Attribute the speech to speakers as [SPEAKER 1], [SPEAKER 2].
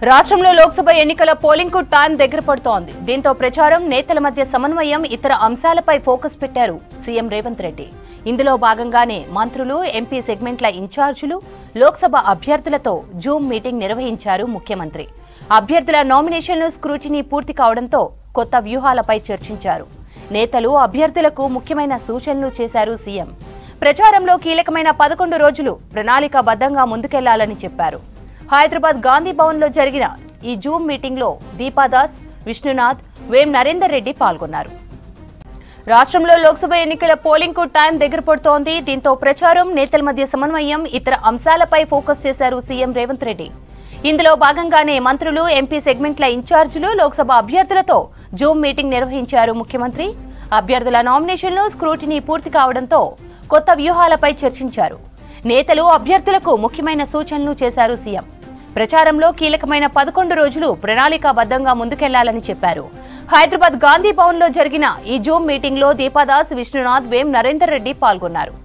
[SPEAKER 1] రాష్ట్రంలో లోక్సభ ఎన్నికల పోలింగ్ కు టైం దగ్గర పడుతోంది దీంతో ప్రచారం నేతల మధ్య సమన్వయం ఇతర అంశాలపై ఫోకస్ పెట్టారు సీఎం రేవంత్ రెడ్డి ఇందులో భాగంగానే మంత్రులు ఎంపీ సెగ్మెంట్ల ఇన్ఛార్జీలు లోక్సభ అభ్యర్థులతో జూమ్ మీటింగ్ నిర్వహించారు ముఖ్యమంత్రి అభ్యర్థుల నామినేషన్లు స్క్రూటినీ పూర్తి కావడంతో కొత్త వ్యూహాలపై చర్చించారు నేతలు అభ్యర్థులకు ముఖ్యమైన సూచనలు చేశారు సీఎం ప్రచారంలో కీలకమైన పదకొండు రోజులు ప్రణాళికాబద్ధంగా ముందుకెళ్లాలని చెప్పారు హైదరాబాద్ గాంధీ భవన్ లో జరిగిన ఈ జూమ్ మీటింగ్ లో దీపాదాస్ విష్ణునాథ్ వేం నరేందర్ రెడ్డి పాల్గొన్నారు రాష్ట్రంలో లోక్సభ ఎన్నికల పోలింగ్ కు టైం దగ్గర పడుతోంది దీంతో ప్రచారం నేతల మధ్య సమన్వయం ఇతర అంశాలపై ఫోకస్ చేశారు సీఎం రేవంత్ రెడ్డి ఇందులో భాగంగానే మంత్రులు ఎంపీ సెగ్మెంట్ల ఇన్ఛార్జీలు లోక్సభ అభ్యర్థులతో జూమ్ మీటింగ్ నిర్వహించారు ముఖ్యమంత్రి అభ్యర్థుల నామినేషన్లు స్క్రూటినీ పూర్తి కావడంతో కొత్త వ్యూహాలపై చర్చించారు నేతలు అభ్యర్థులకు ముఖ్యమైన సూచనలు చేశారు సీఎం ప్రచారంలో కీలకమైన పదకొండు రోజులు ప్రణాళికాబద్ధంగా ముందుకెళ్లాలని చెప్పారు హైదరాబాద్ గాంధీ భవన్ లో జరిగిన ఈ జూమ్ మీటింగ్ లో దీపాదాస్ విష్ణునాథ్ వేం నరేందర్ రెడ్డి పాల్గొన్నారు